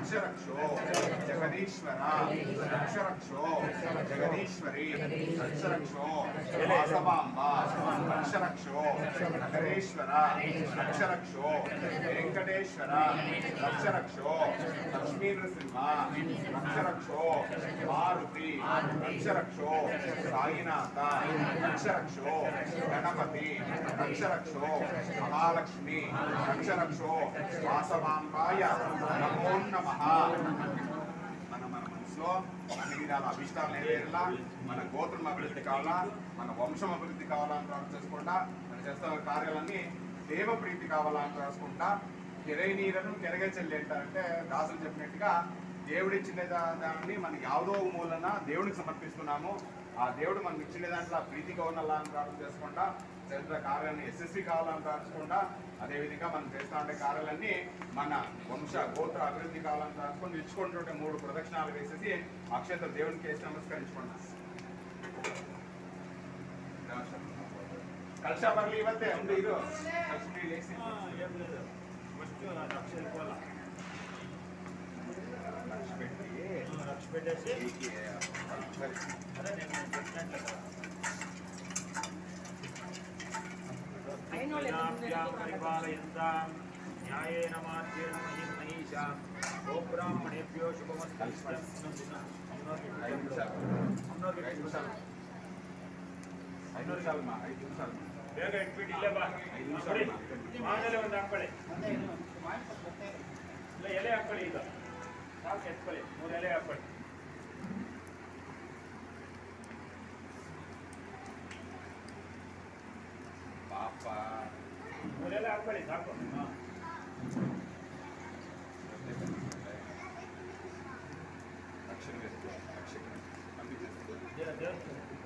రక్షరక్షో జగదీశ్వర రక్షరక్షో జగదీశ్వరి రక్షరక్షో వాసవాంబ రక్షరక్షో నగరేశ్వర రక్షరక్షో వెంకటేశ్వర రక్షరక్షో లక్ష్మీ నృసింహ రక్షరక్షో మారుతి రక్షరక్షో సాయినాథ రక్షరక్షో గణపతి రక్షరక్షో మహాలక్ష్మి రక్షరక్షో వాసవాంబాయ నమో నమ మన మన మనసులో అన్ని విధాల అభిష్టాలు నెరవేరేలా మన గోత్రం అభివృద్ధి కావాలా మన వంశం అభివృద్ధి కావాలా అని ప్రార్థన చేసుకుంటా మన చేస్తున్న కార్యాలన్నీ దేవ ప్రీతి కావాలా అని రాసుకుంటా కెరై నీరను కెరగ చెల్లి అంటారంటే దాసులు చెప్పినట్టుగా దేవుడిచ్చిన దా- దాన్ని మనకి యావదో మూలన దేవుడికి సమర్పిస్తున్నాము ఆ దేవుడు మనకి ఇచ్చిన దాంట్లో ఆ ప్రీతిగా ఉండాలా అని ప్రార్థన చేసుకుంటా చరిత్ర కార్యాన్ని ఎస్ఎస్సి కావాలని ప్రార్థించుకుంటా అదేవిధంగా మనం చేస్తా ఉండే కార్యాలన్నీ మన వంశ గోత్ర అభివృద్ధి కావాలని ప్రార్థించుకొని నిలుచుకుంటుంటే మూడు ప్రదక్షిణాలు వేసేసి అక్షత దేవునికి వేసి నమస్కరించుకుంటా ಕಳಶಾಬರ್ಲಿ ಇವತ್ತೇ ಒಂದು ಇದು ಕಳ್ಸಿ ಲೇಸಿ ఏం లేదు ఫస్ట్ లక్ష రూపాయల లక్ష పెట్టి లక్ష పెట్టేసి ఈకి సరే. అదే నేను చెప్పినట్టు కదా జనాభ్యాం పరిపాలయంతాం న్యాయేన మార్గేణ మహిం మహిషాం గోబ్రాహ్మణేభ్యో శుభమస్తు ఐదు నిమిషాలు ఐదు నిమిషాలు ఐదు నిమిషాలు మా ఐదు నిమిషాలు మా. ಬೇಗ ಇಟ್ಬಿಟ್ಟು ಇಲ್ಲೇ ಬಾ ಐದು ನಿಮಿಷ ಆಮೇಲೆ ಒಂದು ಹಾಕೊಳ್ಳಿ ಇಲ್ಲ ಎಲೆ ಹಾಕೊಳ್ಳಿ ಈಗ ಸಾಕು ಎತ್ಕೊಳ್ಳಿ ಮೂರು ಎಲೆ ಹಾಕೊಳ್ಳಿ ಪಾಪ ಮೂರು ಎಲೆ ಹಾಕೊಳ್ಳಿ ಸಾಕು ಹಾಂ లక్షలు వేసుకో లక్ష పంపించేసుకో ದೇವಸ್ಥಾನ